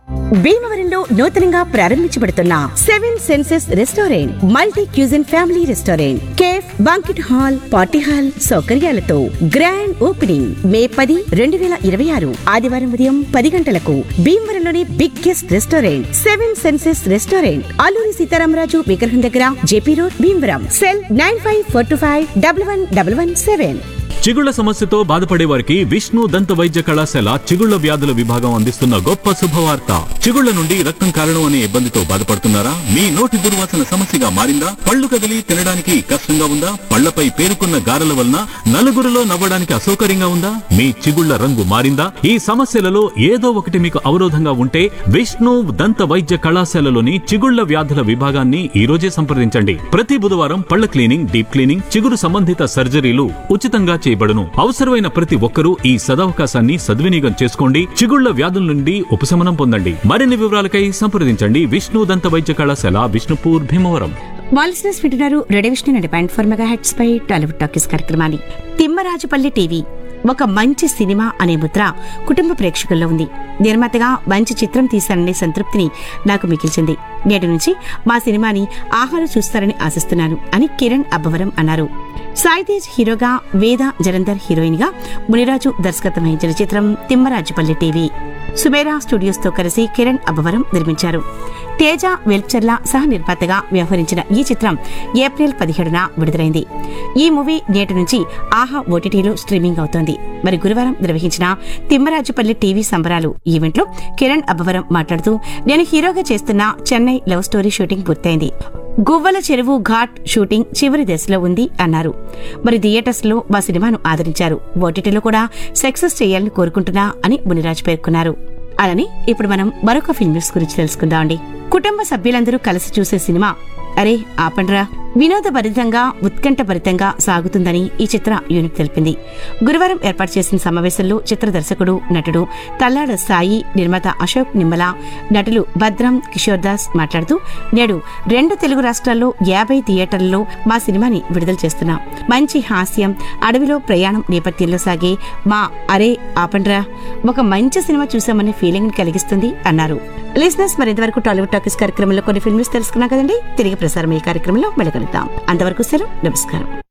భీమవరంలో నూతనంగా ప్రారంభించబడుతున్న seven senses restaurant multi cuisine family restaurant cafe banquet hall party hall సౌకర్యాలతో గ్రాండ్ ఓపెనింగ్ మే పది రెండు వేల ఇరవై ఆరు ఆదివారం ఉదయం పది గంటలకు భీమవరంలోని biggest restaurant seven senses restaurant Alluri Seetharamaraju విగ్రహం దగ్గర JP road Bhimavaram cell nine five four two five double one double one seven చిగుళ్ల సమస్యతో బాధపడే వారికి విష్ణు దంత వైద్య కళాశాల చిగుళ్ల వ్యాధుల విభాగం అందిస్తున్న గొప్ప శుభవార్త చిగుళ్ల నుండి రక్తం కారణం అనే ఇబ్బందితో బాధపడుతున్నారా మీ నోటి దుర్వాసన సమస్యగా మారిందా పళ్ళు కదిలి తినడానికి కష్టంగా ఉందా పళ్లపై పేరుకున్న గారెల వలన నలుగురిలో నవ్వడానికి అసౌకర్యంగా ఉందా మీ చిగుళ్ల రంగు మారిందా ఈ సమస్యలలో ఏదో ఒకటి మీకు అవరోధంగా ఉంటే విష్ణు దంత వైద్య కళాశాలలోని చిగుళ్ల వ్యాధుల విభాగాన్ని ఈ రోజే సంప్రదించండి ప్రతి బుధవారం పళ్ల క్లీనింగ్ డీప్ క్లీనింగ్ చిగురు సంబంధిత సర్జరీలు ఉచితంగా చేయబడును అవసరమైన ప్రతి ఒక్కరూ ఈ సదవకాశాన్ని సద్వినియోగం చేసుకోండి చిగుళ్ల వ్యాధుల నుండి ఉపశమనం పొందండి మరిన్ని వివరాలకై సంప్రదించండి విష్ణు దంత వైద్య కళాశాల విష్ణుపూర్ భీమవరం వాల్సినస్ వింటున్నారు ready Vishnu and point four mega heads పై టాలీవుడ్ టాకీస్ కార్యక్రమాన్ని తిమ్మరాజుపల్లి టీవీ ఒక మంచి సినిమా అనే ముద్ర కుటుంబ ప్రేక్షకుల్లో ఉంది నిర్మాతగా మంచి చిత్రం తీశాననే సంతృప్తిని నాకు మిగిల్చింది నేటి నుంచి మా సినిమాని ఆహారం చూస్తారని ఆశిస్తున్నాను అని కిరణ్ అబ్బవరం అన్నారు సాయితేజ్ హీరోగా వేద జలంధర్ హీరోయిన్ గా మునిరాజు దర్శకత్వం వహించిన చిత్రం తిమ్మరాజుపల్లి టీవీ సుబేరా స్టూడియోస్ తో కలిసి కిరణ్ అబ్బవరం నిర్మించారు తేజ వెల్చర్ల సహ నిర్మాతగా వ్యవహరించిన ఈ చిత్రం ఏప్రిల్ పదిహేడున విడుదలైంది ఈ మూవీ నేటి నుంచి ఆహా ఓటీటీలో స్ట్రీమింగ్ అవుతోంది మరి గురువారం నిర్వహించిన తిమ్మరాజుపల్లి టీవీ సంబరాలు ఈవెంట్లో కిరణ్ అబ్బవరం మాట్లాడుతూ నేను హీరోగా చేస్తున్న చెన్నై లవ్ స్టోరీ షూటింగ్ పూర్తయింది గువ్వల చెరువు ఘాట్ షూటింగ్ చివరి దశలో ఉంది అన్నారు మరి థియేటర్స్ లో మా సినిమాను ఆదరించారు ఓటీటీలో కూడా సక్సెస్ చేయాలని కోరుకుంటున్నా అని మునిరాజ్ పేర్కొన్నారు అలానే ఇప్పుడు మనం మరొక ఫిల్మ్ న్యూస్ గురించి తెలుసుకుందామండి కుటుంబ సభ్యులందరూ కలిసి చూసే సినిమా అరే ఆపండ్రా వినోదభరితంగా ఉత్కంఠభరితంగా సాగుతుందని ఈ చిత్ర యూనిట్ తెలిపింది గురువారం ఏర్పాటు చేసిన సమావేశంలో చిత్ర దర్శకుడు నటుడు తల్లాడ సాయి నిర్మాత అశోక్ నిమ్మల నటులు భద్రం కిషోర్ దాస్ మాట్లాడుతూ నేడు రెండు తెలుగు రాష్ట్రాల్లో యాభై థియేటర్లలో మా సినిమాని విడుదల చేస్తున్నాం మంచి హాస్యం అడవిలో ప్రయాణం నేపథ్యంలో సాగే మా అరే ఆపండ్రా ఒక మంచి సినిమా చూసామనే ఫీలింగ్ కలిగిస్తుంది అన్నారు లిసినర్స్ మరి ఇంతవరకు టాలీవుడ్ టాకీస్ కార్యక్రమంలో కొన్ని ఫిల్మ్స్ తెలుసుకున్నాం కదండి తిరిగి ప్రసారం ఈ కార్యక్రమంలో మళ్ళీ కలుద్దాం అంతవరకు సెలవు నమస్కారం